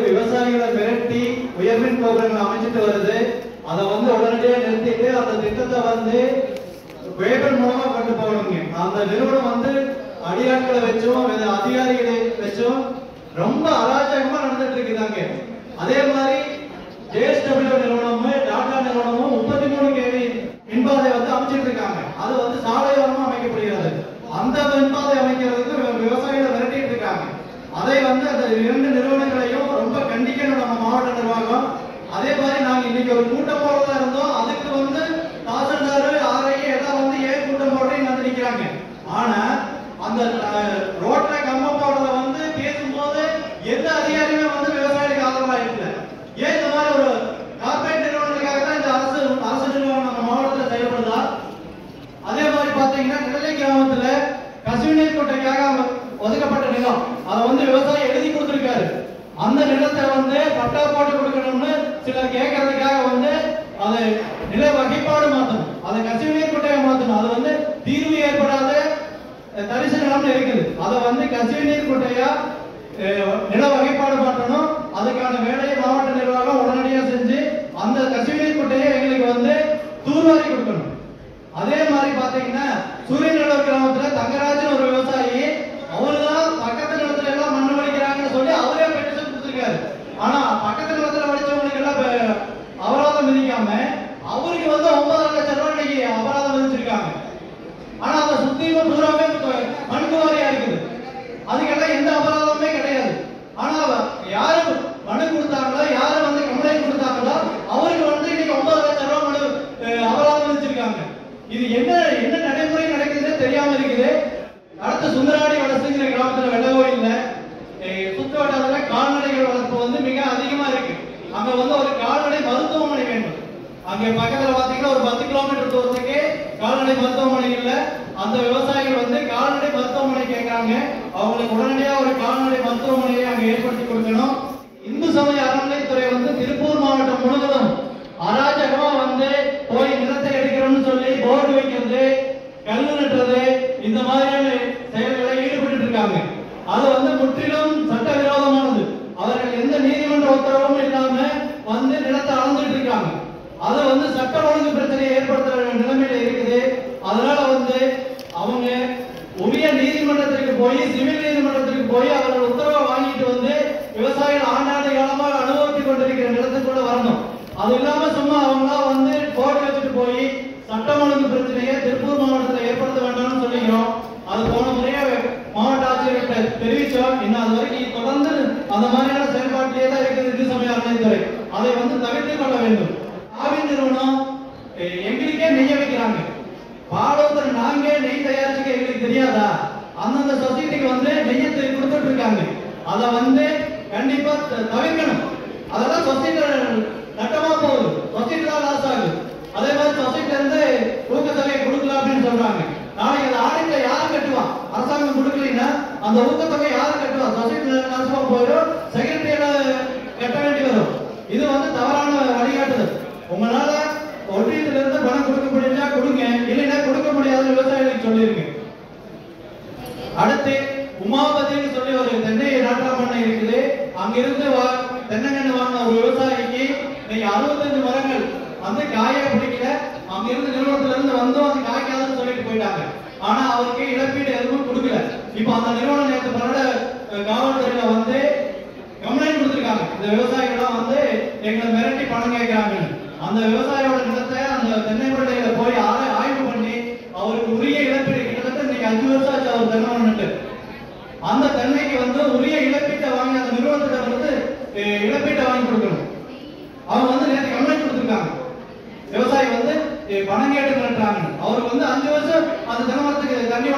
விவசாயிகளை மிரட்டி உயர்மின் கோபுரங்களை அமைச்சிட்டு வருது அதை வந்து உடனடியாக நிறுத்திட்டு அந்த திட்டத்தை வந்து பேப்பர் மூலமா கொண்டு போகணுங்க அந்த நிறுவனம் வந்து அடியாட்களை வச்சும் வேற அதிகாரிகளை வச்சும் ரொம்ப அராஜகமா நடந்துட்டு இருக்குதாங்க அதே மாதிரி ஜேஎஸ்டபிள்யூ நிறுவனமும் டாடா நிறுவனமும் முப்பத்தி மூணு கேவி மின்பாதை வந்து அமைச்சிட்டு இருக்காங்க அது வந்து சாலையோரமா அமைக்கப்படுகிறது அந்த மின்பாதை அமைக்கிறதுக்கு வி- விவசாயிகளை மிரட்டிட்டு இருக்காங்க அதை வந்து அந்த இரண்டு நிறுவனங்களையும் ரொம்ப கண்டிக்கணும் நம்ம மாவட்ட நிர்வாகம் அதே மாதிரி நாங்க இன்னைக்கு ஒரு கூட்டம் போடுறதா இருந்தோம் அதுக்கு வந்து தாசில்தார் ஆர்ஐ எல்லாம் வந்து ஏன் கூட்டம் போடுறேன்னு வந்து நிக்கிறாங்க ஆனா அந்த அஹ், ரோட்ல கம்பம் போடுறத வந்து பேசும்போது எந்த அதிகாரியுமே வந்து விவசாயிகளுக்கு ஆதரவா இருக்கல ஏன் இந்த மாதிரி ஒரு கார்பரேட் நிறுவனங்களுக்காக தான் இந்த அரசு அரசு நிறுவனம் நம்ம மாவட்டத்தில் செயல்படுதா அதே மாதிரி பாத்தீங்கன்னா நிழலை கிராமத்துல கசிவுநீர் கோட்டைக்காக அவ- ஒதுக்கப்பட்ட நிலம் அதை வந்து விவசாயி எழுதி கொடுத்திருக்காரு அந்த நிலத்தை வந்து பட்டா போட்டு கொடுக்கணும்னு சிலர் கேட்கறதுக்காக வந்து அதை நில வகைப்பாடு மாத்தணும் அதை கசிவுநீர் கோட்டையை மாத்தணும் அது வந்து தீர்வு ஏற்படாத அஹ், தரிசு நிலம்னு இருக்குது அதை வந்து கசிவுநீர் கோட்டையா அஹ், நில வகைப்பாடு மாற்றணும் அதுக்கான வேலையை மாவட்ட நிர்வாகம் உடனடியா செஞ்சு அந்த கசிவுநீர் கோட்டையை எங்களுக்கு வந்து தூர்வாரி கொடுக்கணும் அதே மாதிரி பாத்தீங்கன்னா சூரியநல்லூர் கிராமத்துல தங்கராஜன் ஒரு விவசாயி அவருதான் பக்கத்து நிலத்துல எல்லாம் மண்ணு வடிக்கிறாங்கன்னு சொல்லி அவரே பெட்டிஷன் கொடுத்திருக்காரு ஆனா பக்கத்து நிலத்துல வடிச்சவங்களுக்கு எல்லாம் ப- அபராதம் விதிக்காம அவருக்கு வந்து ஒன்பதரை லட்சம் ரூபாய் இன்னைக்கு அபராதம் விதிச்சிருக்காங்க ஆனா அதை சுத்தியும் தூரமே மண்குவாரியா இருக்குது அதுக்கெல்லாம் எந்த அபராதமுமே கிடையாது ஆனா அவ- யாரு மனு கொடுத்தாங்களோ யாரு வந்து கம்ப்ளைண்ட் கொடுத்தாங்களோ அவருக்கு வந்து இன்னைக்கு ஒன்பது லட்சம் ரூபாய் மனு அஹ், அபராதம் விதிச்சிருக்காங்க இது என்ன என்ன நடைமுறை நடக்குதுன்னே தெரியாம இருக்குது அடுத்து சுந்தராடி வளர்ச்சிங்கிற கிராமத்துல வெள்ள கோயில்ல அஹ், சுத்து வட்டாரத்துல கால்நடைகள் வளர்ப்பு வந்து மிக அதிகமா இருக்கு அங்க வந்து ஒரு கால்நடை மருத்துவமனை வேண்டும் அங்க பக்கத்துல பாத்தீங்கன்னா ஒரு பத்து கிலோமீட்டர் தூரத்துக்கு கால்நடை மருத்துவமனை இல்ல அந்த விவசாயிகள் வந்து கால்நடை மருத்துவமனை கேட்கறாங்க அவங்களுக்கு உடனடியா ஒரு கால்நடை மருத்துவமனையை அங்க ஏற்படுத்தி கொடுக்கணும் இந்து சமய அறநிலைத்துறை வந்து திருப்பூர் மாவட்டம் முழுவதும் அராஜகமா வந்து போய் நிலத்தை எடுக்கிறோம்னு சொல்லி போர்டு வைக்கிறது கல்லு நட்டுறது இந்த மாதிரியான செயல்களை ஈடுபட்டு இருக்காங்க அது வந்து முற்றிலும் சட்டவிரோதமானது அவர்கள் எந்த நீதிமன்ற உத்தரவும் இல்லாம வந்து நிலத்தை அளந்துட்டு இருக்காங்க அது வந்து சட்ட ஒழுங்கு பிரச்சனையை ஏற்படுத்துற நிலைமையில இருக்குது அதனால வந்து அவங்க உரிய நீதிமன்றத்திற்கு போய் சிவில் நீதிமன்றத்திற்கு போய் அவர்கள் உத்தரவை வாங்கிட்டு வந்து விவசாயிகள் ஆண்டாண்டு காலமாக அனுபவித்துக் கொண்டிருக்கிற நிலத்துக்குள்ள வரணும் அது இல்லாம சும்மா அவங்களா வந்து போர்டு வச்சுட்டு போய் சட்டம் ஒழுங்கு பிரச்சனையை திருப்பூர் மாவட்டத்தில் ஏற்படுத்த வேண்டாம்னு சொல்லிக்கிறோம் அது போன முறையே மாவட்ட ஆட்சியர்கிட்ட தெரிவிச்சோம் இன்னும் அது வரைக்கும் தொடர்ந்து அந்த மாதிரியான செயல்பாட்டிலே தான் இருக்குது இந்து சமய அறநிலைத்துறை அதை வந்து தவிர்த்துக் கொள்ள வேண்டும் ஆவி நிறுவனம் எ- எங்களுக்கே நெய்ய வைக்கிறாங்க பாலோத்தர் நாங்க நெய் தயாரிச்சுக்க எங்களுக்கு தெரியாதா அந்தந்த சொசைட்டிக்கு வந்து நெய்யை தெ- கொடுத்துட்டு இருக்காங்க அதை வந்து கண்டிப்பா த- தவிர்க்கணும் அதெல்லாம் சொசைட்டி நட்டமா போகுது சொசைட்டி தான் லாஸ் ஆகுது அதே மாதிரி சொசைட்டில இருந்து ஊக்கத்தொகை கொடுக்கலாம் அப்படின்னு சொல்றாங்க நாளைக்கு அந்த ஆடிட்ல யாரு கட்டுவா அரசாங்கம் கொடுக்கலைன்னா அந்த ஊக்கத்தொகை யாரு கட்டுவா சொசைட்டி நாசமா போயிடும் செக்ரட்டரியில கட்ட வேண்டி வரும் இது வந்து தவறான வழிகாட்டுதல் உங்களால ஒன்றியத்துல இருந்து பணம் கொடுக்க முடிஞ்சா கொடுங்க இல்லைன்னா கொடுக்க முடியாத விவசாயிகளுக்கு சொல்லிருங்க அடுத்து உமாபதினு சொல்லி ஒரு தென்னை நாட்டாம் பண்ணை இருக்குது அங்கிருந்து வா- தென்னங்கன்று வாங்கின ஒரு விவசாயிக்கு இன்னைக்கு அறுபத்தஞ்சு மரங்கள் வந்து காய பிடிக்கல அங்கிருந்து நிறுவனத்துல இருந்து வந்தோம் அது காய்க்காதுன்னு சொல்லிட்டு போயிட்டாங்க ஆனா அவருக்கு இழப்பீடு எதுவும் கொடுக்கல இப்ப அந்த நிறுவனம் நேற்று பன்னெண்டு காவல்துறையில வந்து கம்ப்ளைண்ட் கொடுத்திருக்காங்க இந்த விவசாயிகள்லாம் வந்து எங்களை மிரட்டி பணம் கேட்கிறாங்க அந்த விவசாயியோட நிலத்தை அந்த தென்னை பட்டையில போய் ஆர- ஆய்வு பண்ணி அவருக்கு உரிய இழப்பீடு கிட்டத்தட்ட இன்னைக்கு அஞ்சு வருஷம் ஆச்சு அவர் தென்னை நட்டு அந்த தென்னைக்கு வந்து உரிய இழப்பீட்டை வாங்கி அந்த நிறுவனத்திட்ட வந்து அஹ், இழப்பீட்டை வாங்கி கொடுக்கணும் அவங்க வந்து நேற்று கம்ப்ளைண்ட் கொடுத்திருக்காங்க விவசாயி வந்து அஹ், பணம் கேட்டு மிரட்டுறாங்க அவருக்கு வந்து அஞ்சு வருஷம் அந்த தென்னை மரத்துக்கு தண்ணி